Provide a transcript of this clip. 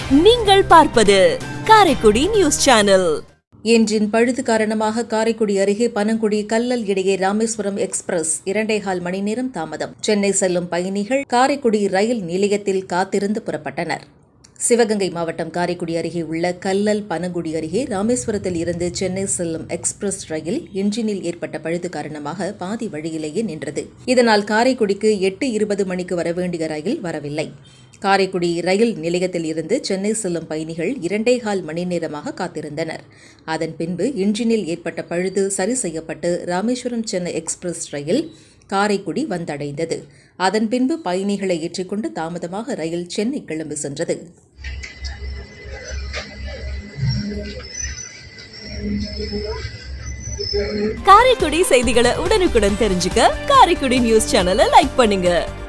நீங்கள் பார்ப்பது Karaikudi news channel engine பழுது காரணமாக காரைக்குடி அருகே பனங்குடி கல்லல் இடையே ராமேஸ்வரம் எக்ஸ்பிரஸ் இரண்டேகால் மணி நேரம் தாமதம் சென்னை செல்லும் பயணிகள் காரைக்குடி ரயில் நிலையத்தில் காத்திருந்து புறப்பட்டனர் சிவகங்கை மாவட்டம் காரைக்குடி அருகே உள்ள கல்லல் பனங்குடி அருகே ராமேஸ்வரத்தில் இருந்து சென்னை செல்லும் எக்ஸ்பிரஸ் ரயில் என்ஜினில் ஏற்பட்ட பழுது காரணமாக பாதி வழியிலேயே நின்றது இதனால் காரைக்குடிக்கு எட்டு இருபது மணிக்கு வர வேண்டிய ரயில் வரவில்லை காரைக்குடி ரயில் நிலையத்தில் இருந்து சென்னை செல்லும் பயணிகள் இரண்டேகால் மணி நேரமாக காத்திருந்தனர் அதன் பின்பு இன்ஜினில் ஏற்பட்ட பழுது சரி செய்யப்பட்டு ராமேஸ்வரம் சென்னை எக்ஸ்பிரஸ் ரயில் காரைக்குடி வந்தடைந்தது அதன் பின்பு பயணிகளை ஏற்றிக்கொண்டு தாமதமாக ரயில் சென்னை கிளம்பி சென்றது காரைக்குடி செய்திகளை உடனுக்குடன் தெரிஞ்சுக்க காரைக்குடி நியூஸ் சேனலை லைக் பண்ணுங்க